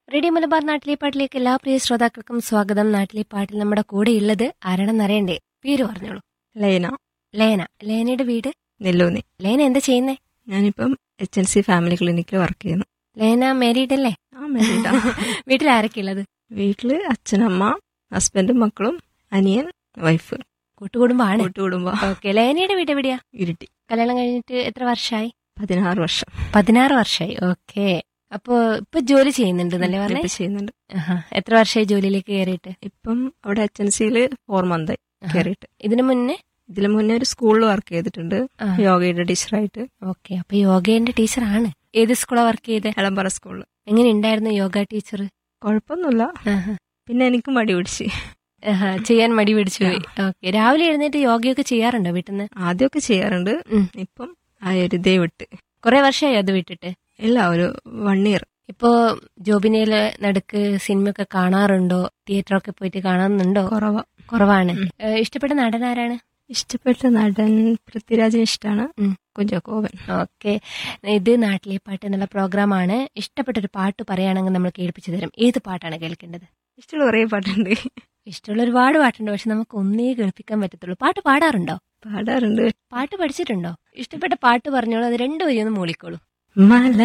Radio Malabar നാട്ടിലെ പാട്ടിലേക്ക് എല്ലാ പ്രിയ ശ്രോതാക്കൾക്കും സ്വാഗതം നാട്ടിലെ പാട്ടിൽ നമ്മുടെ കൂടെ ഉള്ളത് ആരാണെന്ന് അറിയണ്ടേ പേര് പറഞ്ഞോളൂ ലൈന ലേന ലേനയുടെ വീട് നെല്ലൂന്നി ലേന എന്താ ചെയ്യുന്നേ ഞാനിപ്പം എച്ച് എൻ സി ഫാമിലി ക്ലിനിക്കിൽ വർക്ക് ചെയ്യുന്നു ലേന മാരീഡ് അല്ലേ ആ married ആ. വീട്ടിൽ ആരൊക്കെ ഉള്ളത് വീട്ടില് അച്ഛനമ്മ ഹസ്ബൻഡും മക്കളും അനിയൻ വൈഫ് കൂട്ടുകുടുംബാണ് കൂട്ടുകുടുംബ ഓക്കെ ലേനയുടെ വീട് എവിടെയാ ഇരുട്ടി കല്യാണം കഴിഞ്ഞിട്ട് എത്ര വർഷമായി പതിനാറ് വർഷം പതിനാറ് വർഷമായി ഓക്കെ അപ്പോ ഇപ്പൊ ജോലി ചെയ്യുന്നുണ്ട് എന്നല്ലേ പറഞ്ഞേ ഇപ്പൊ ചെയ്യുന്നുണ്ട് ആഹാ. എത്ര വർഷമായി ജോലിയിലേക്ക് കയറിയിട്ട് ഇപ്പം അവിടെ എച്ച് എൻ സിയിൽ ഫോർ മന്ത് ആഹാ. കയറിയിട്ട് ഇതിനു മുന്നേ ഇതിന് മുന്നേ ഒരു സ്കൂളിൽ വർക്ക് ചെയ്തിട്ടുണ്ട് ആ. യോഗയുടെ ടീച്ചറായിട്ട് ഓക്കെ അപ്പൊ യോഗേന്റെ ടീച്ചറാണ് ഏത് സ്കൂളാ വർക്ക് ചെയ്തത് എളമ്പറ സ്കൂളിൽ എങ്ങനെ ഉണ്ടായിരുന്നു യോഗ ടീച്ചർ കുഴപ്പമൊന്നുമില്ല പിന്നെ എനിക്ക് മടി പിടിച്ച് ചെയ്യാൻ മടി പിടിച്ചു പോയി ഓക്കെ രാവിലെ എഴുന്നേറ്റ് യോഗയൊക്കെ ചെയ്യാറുണ്ടോ വീട്ടിൽ നിന്ന് ആദ്യമൊക്കെ ചെയ്യാറുണ്ട് ഉം. ഇപ്പം ആ ഒരു ഇതേ വിട്ട് കുറെ വർഷമായി അത് വിട്ടിട്ട് ഇല്ല ഒരു വൺ ഇയർ ഇപ്പോ ജോബിനയില് നടുക്ക് സിനിമയൊക്കെ കാണാറുണ്ടോ തിയേറ്ററൊക്കെ പോയിട്ട് കാണുന്നുണ്ടോ കുറവാ കുറവാണ് ഏഹ് ഇഷ്ടപ്പെട്ട നടൻ ആരാണ് ഇഷ്ടപ്പെട്ട നടൻ പൃഥ്വിരാജിന് ഇഷ്ടമാണ് ഉം. കുഞ്ചാക്കോവൻ ഓക്കെ ഇത് നാട്ടിലെ പാട്ട് എന്നുള്ള പ്രോഗ്രാമാണ് ഇഷ്ടപ്പെട്ട ഒരു പാട്ട് പറയുകയാണെങ്കിൽ നമ്മൾ കേൾപ്പിച്ചു തരും ഏത് പാട്ടാണ് കേൾക്കേണ്ടത് ഇഷ്ടമുള്ള കുറേ പാട്ടുണ്ട് ഇഷ്ടമുള്ള ഒരുപാട് പാട്ടുണ്ട് പക്ഷെ നമുക്ക് ഒന്നേ കേൾപ്പിക്കാൻ പറ്റത്തുള്ളൂ പാട്ട് പാടാറുണ്ടോ പാടാറുണ്ട് പാട്ട് പഠിച്ചിട്ടുണ്ടോ ഇഷ്ടപ്പെട്ട പാട്ട് പറഞ്ഞോളൂ അത് രണ്ടുപേരും ഒന്ന് മൂളിക്കോളൂ മല